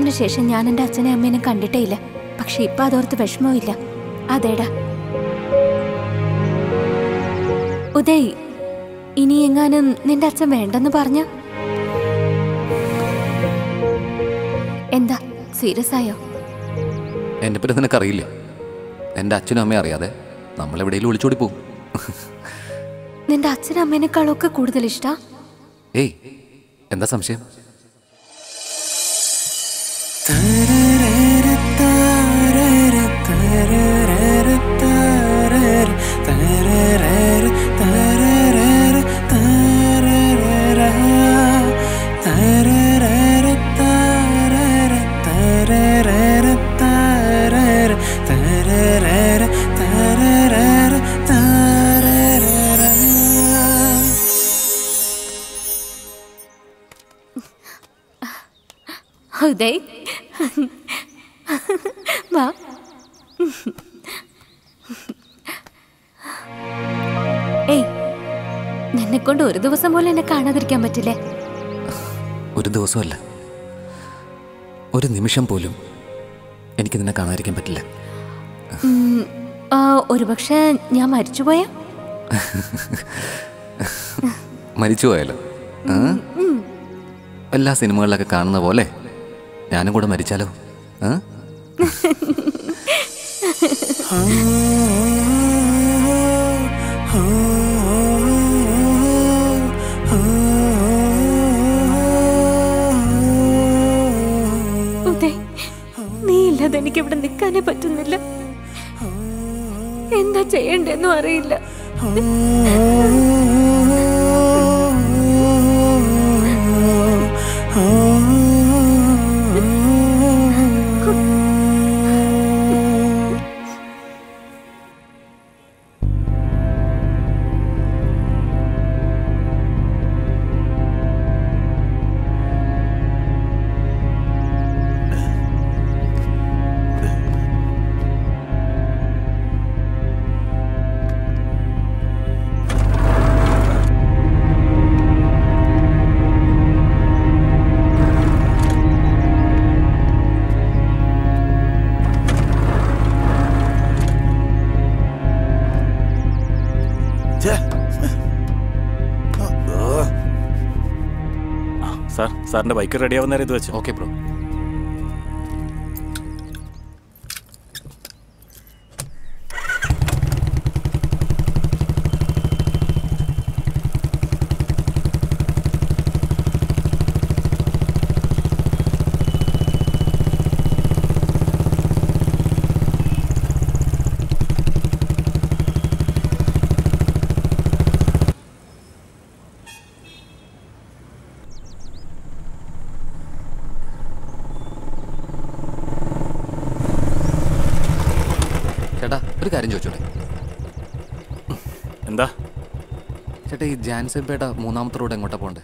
മരിച്ചതിന് ശേഷം ഞാൻ എൻ്റെ അച്ഛനെ അമ്മേനെ കണ്ടിട്ടേ ഇല്ല പക്ഷെ ഇപ്പൊ അതോർത്ത് വിഷമവും അതേടാ ഉദയ് ഇനി എങ്ങാനും നിന്റെ അച്ഛൻ വേണ്ടെന്ന് പറഞ്ഞ എന്താ സീരിയസ് ആയോ എന്നെ പറ്റി നിനക്കറിയില്ല എൻ്റെ അച്ഛനും അമ്മയും അറിയാതെ നമ്മൾ എവിടെയെങ്കിലും ഒളിച്ചോടി പോകും നിന്റെ അച്ഛനും അമ്മേനേക്കാളൊക്കെ കൂടുതൽ ഇഷ്ടാ ഏയ് എന്താ സംശയം ഉദയ് വാ ഏയ് നിന്നെ കൊണ്ട് ഒരു ദിവസം പോലും എന്നെ കാണാതിരിക്കാൻ പറ്റില്ലേ ഒരു ദിവസമല്ല ഒരു നിമിഷം പോലും എനിക്ക് നിന്നെ കാണാതിരിക്കാൻ പറ്റില്ല ഉം, ആ, ഒരുപക്ഷെ ഞാൻ മരിച്ചുപോയാ മരിച്ചു പോയാലോ ആ? എല്ലാ സിനിമകളിലൊക്കെ കാണുന്ന പോലെ ഞാനും കൂടെ മരിച്ചാലോ ആ? ഉദയ് നീ ഇല്ലാതെ എനിക്ക് ഇവിടെ നിൽക്കാനേ പറ്റുന്നില്ല എന്താ ചെയ്യണ്ടെന്നും അറിയില്ല സാർ സാറിന്റെ ബൈക്ക് റെഡി ആവുന്ന നേരം ഇത് വെച്ചു ഓക്കെ ബ്രോ ചേട്ടാ ഒരു കാര്യം ചോദിച്ചോട്ടെ എന്താ ചേട്ടാ ഈ ജാൻസൻപേട്ട മൂന്നാമത്തെ റോഡ് എങ്ങോട്ടാ പോണ്ടേ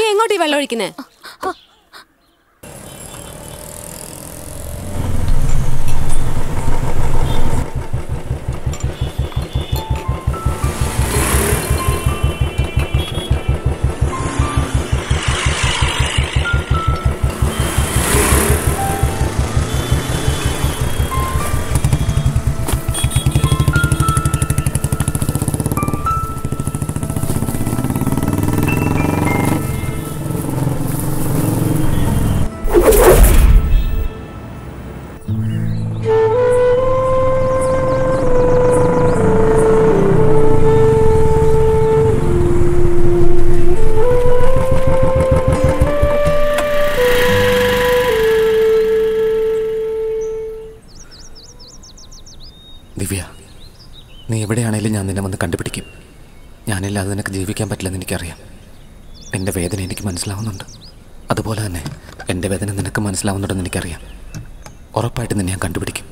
എങ്ങോട്ട് ഈ വെള്ളം ഒഴിക്കുന്നേ ദിവ്യ നീ എവിടെയാണേലും ഞാൻ നിന്നെ വന്ന് കണ്ടുപിടിക്കും ഞാനില്ലാതെ നിനക്ക് ജീവിക്കാൻ പറ്റില്ലെന്ന് എനിക്കറിയാം എൻ്റെ വേദന എനിക്ക് മനസ്സിലാവുന്നുണ്ട് അതുപോലെ തന്നെ എൻ്റെ വേദന നിനക്ക് മനസ്സിലാവുന്നുണ്ടെന്ന് എനിക്കറിയാം ഉറപ്പായിട്ട് നിന്നെ ഞാൻ കണ്ടുപിടിക്കും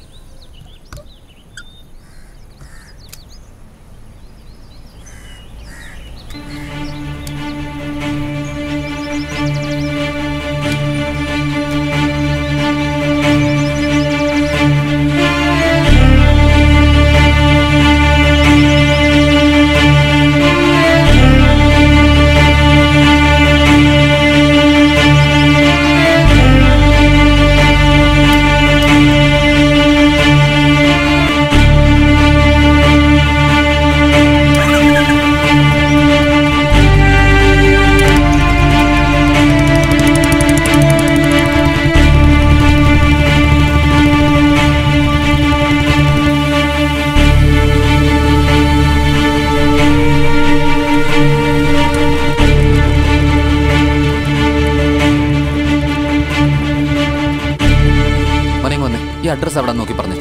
മോനെ ഇങ്ങ് വന്നേ ഈ അഡ്രസ്സ് അവിടെ നോക്കി പറഞ്ഞു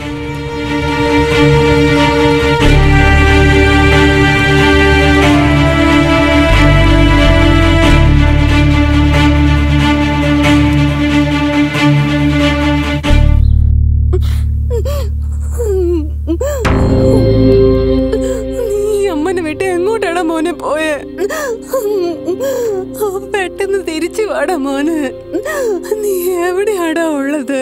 നീ അമ്മനെ വിട്ട് എങ്ങോട്ടാടാ മോനെ പോയെ പെട്ടെന്ന് തിരിച്ചു വാടാ മോനെ നീ എവിടെയാടാ ഉള്ളത്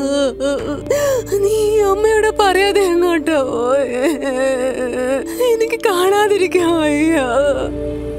നീ അമ്മയോട് പറയാതെ എങ്ങോട്ടാ പോയെ എനിക്ക് കാണാതിരിക്കാൻ വയ്യ